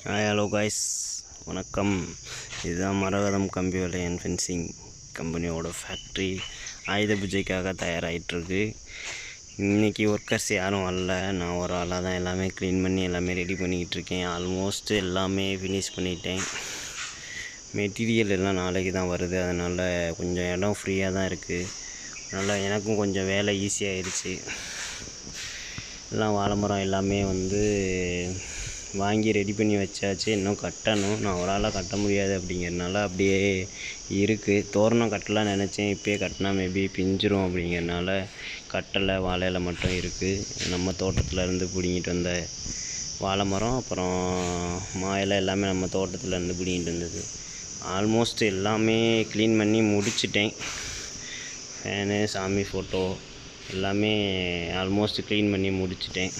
hi hello guys வணக்கம் இதுதான் மரகதம் கம்பி வலையன் ஃபென்சிங் கம்பெனியோட ஃபேக்ட்ரி ஆயுத பூஜைக்காக தயாராகிட்டுருக்கு இன்றைக்கி ஒர்க்கர்ஸ் யாரும் வரல நான் ஒரு ஆளாக தான் எல்லாமே க்ளீன் பண்ணி எல்லாமே ரெடி பண்ணிக்கிட்டு இருக்கேன் ஆல்மோஸ்ட் எல்லாமே ஃபினிஷ் பண்ணிட்டேன் மெட்டீரியல் எல்லாம் நாளைக்கு தான் வருது அதனால் கொஞ்சம் இடம் ஃப்ரீயாக தான் இருக்குது அதனால் எனக்கும் கொஞ்சம் வேலை ஈஸியாகிடுச்சு எல்லாம் வாழை மரம் எல்லாமே வந்து வாங்கி ரெடி பண்ணி வச்சாச்சு இன்னும் கட்டணும் நான் ஒரு ஆளாக கட்ட முடியாது அப்படிங்கிறனால அப்படியே இருக்குது தோரணம் கட்டலாம் நினச்சேன் இப்போயே கட்டினா மேபி பிஞ்சிரும் அப்படிங்கிறனால கட்டலை வாழையில மட்டும் இருக்குது நம்ம தோட்டத்தில் இருந்து பிடுங்கிட்டு வந்த வாழை மரம் அப்புறம் மா இலை எல்லாமே நம்ம தோட்டத்தில் இருந்து பிடிங்கிட்டு வந்தது ஆல்மோஸ்ட் எல்லாமே க்ளீன் பண்ணி முடிச்சிட்டேன் ஃபேனு சாமி ஃபோட்டோ எல்லாமே ஆல்மோஸ்ட் க்ளீன் பண்ணி முடிச்சிட்டேன்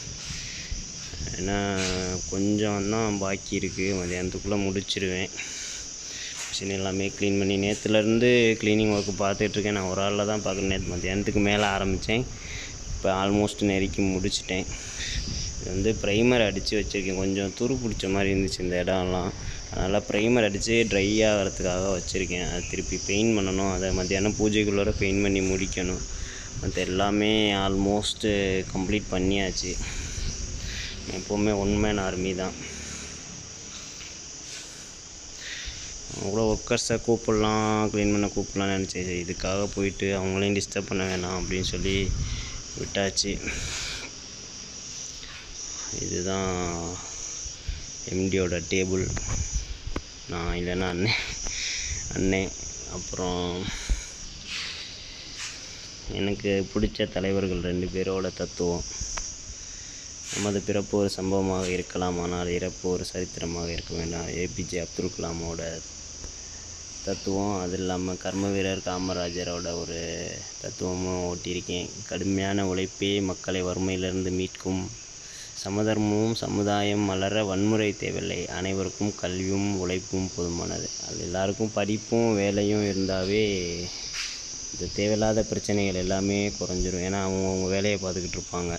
ஏன்னா கொஞ்சம் தான் பாக்கி இருக்குது மதியானத்துக்குள்ளே முடிச்சிடுவேன் மிஷின் எல்லாமே க்ளீன் பண்ணி நேற்றுலேருந்து க்ளீனிங் ஒர்க்கு பார்த்துட்ருக்கேன் நான் ஒரு ஆளில் தான் பார்க்குறேன் நேற்று மத்தியானத்துக்கு மேலே ஆரம்பித்தேன் இப்போ ஆல்மோஸ்ட் நெருக்கி முடிச்சிட்டேன் இது வந்து ப்ரைமர் அடித்து வச்சுருக்கேன் கொஞ்சம் துரு பிடிச்ச மாதிரி இருந்துச்சு இந்த இடம்லாம் அதனால் ப்ரைமர் அடித்து ட்ரை ஆகிறதுக்காக வச்சுருக்கேன் அது திருப்பி பெயிண்ட் பண்ணணும் அதை மத்தியானம் பூஜைக்குள்ளே பெயிண்ட் பண்ணி முடிக்கணும் மற்ற எல்லாமே ஆல்மோஸ்ட்டு கம்ப்ளீட் பண்ணியாச்சு எப்போவுமே ஒன் மேன் ஆர்மி தான் அவ்வளோ ஒர்க்கர்ஸை கூப்பிடலாம் க்ளீன் பண்ண கூப்பிடலாம்னு நினச்சேன் இதுக்காக போயிட்டு அவங்களையும் டிஸ்டர்ப் பண்ண வேணாம் அப்படின்னு சொல்லி விட்டாச்சு இதுதான் எம்டியோட டேபிள் நான் இல்லைன்னா அண்ணன் அண்ணன் அப்புறம் எனக்கு பிடிச்ச தலைவர்கள் ரெண்டு பேரோட தத்துவம் நமது பிறப்பு ஒரு சம்பவமாக இருக்கலாம் ஆனால் இறப்பு ஒரு சரித்திரமாக இருக்க வேண்டாம் ஏபிஜே அப்துல் கலாமோட தத்துவம் அது இல்லாமல் கர்ம வீரர் காமராஜரோட ஒரு தத்துவமும் ஓட்டியிருக்கேன் கடுமையான உழைப்பே மக்களை வறுமையிலிருந்து மீட்கும் சமதர்மமும் சமுதாயம் மலர வன்முறை தேவையில்லை அனைவருக்கும் கல்வியும் உழைப்பும் போதுமானது அது எல்லாருக்கும் படிப்பும் வேலையும் இருந்தாவே இந்த தேவையில்லாத பிரச்சனைகள் எல்லாமே குறைஞ்சிரும் ஏன்னா அவங்க அவங்க வேலையை பார்த்துக்கிட்டு இருப்பாங்க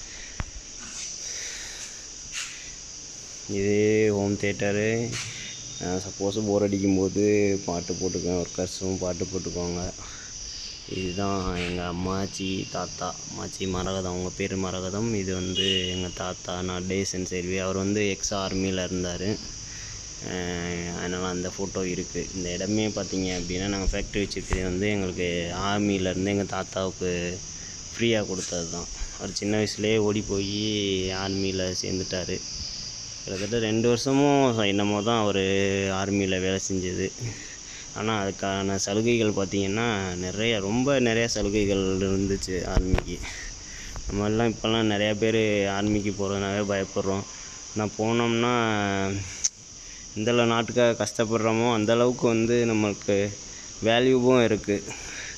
இது ஹோம் தேட்டரு சப்போஸ் போர் அடிக்கும்போது பாட்டு போட்டுக்குவேன் ஒர்க்கர்ஸும் பாட்டு போட்டுக்குவாங்க இதுதான் எங்கள் அம்மாச்சி தாத்தா அம்மாச்சி மரகதம் அவங்க பேர் மரகதம் இது வந்து எங்கள் தாத்தா நான் டேசன் செல்வி அவர் வந்து எக்ஸ் ஆர்மியில் இருந்தார் அதனால் அந்த ஃபோட்டோ இருக்குது இந்த இடமே பார்த்தீங்க அப்படின்னா நாங்கள் ஃபேக்ட்ரி வச்சுருக்கிறது வந்து எங்களுக்கு ஆர்மியிலேருந்து எங்கள் தாத்தாவுக்கு ஃப்ரீயாக கொடுத்தது தான் அவர் சின்ன வயசுலேயே ஓடி போய் ஆர்மியில் சேர்ந்துட்டார் கிட்டத்தட்ட ரெண்டு வருஷமும் என்னமோ தான் அவர் ஆர்மியில் வேலை செஞ்சது ஆனால் அதுக்கான சலுகைகள் பார்த்திங்கன்னா நிறைய ரொம்ப நிறையா சலுகைகள் இருந்துச்சு ஆர்மிக்கு நம்ம எல்லாம் இப்போல்லாம் நிறையா பேர் ஆர்மிக்கு போகிறதுனாவே பயப்படுறோம் நான் போனோம்னா எந்த நாட்டுக்காக கஷ்டப்படுறோமோ அந்தளவுக்கு வந்து நம்மளுக்கு வேல்யூவும் இருக்குது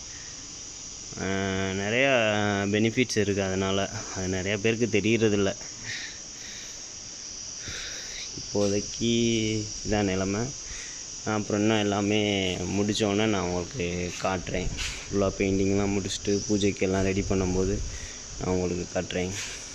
நிறையா பெனிஃபிட்ஸ் இருக்குது அதனால் அது நிறையா பேருக்கு தெரியறதில்ல இப்போதைக்கு இதான் நிலமை அப்புறம் இன்னும் எல்லாமே முடித்தோடனே நான் உங்களுக்கு காட்டுறேன் ஃபுல்லாக பெயிண்டிங்லாம் முடிச்சுட்டு பூஜைக்கு எல்லாம் ரெடி பண்ணும்போது நான் உங்களுக்கு காட்டுறேன்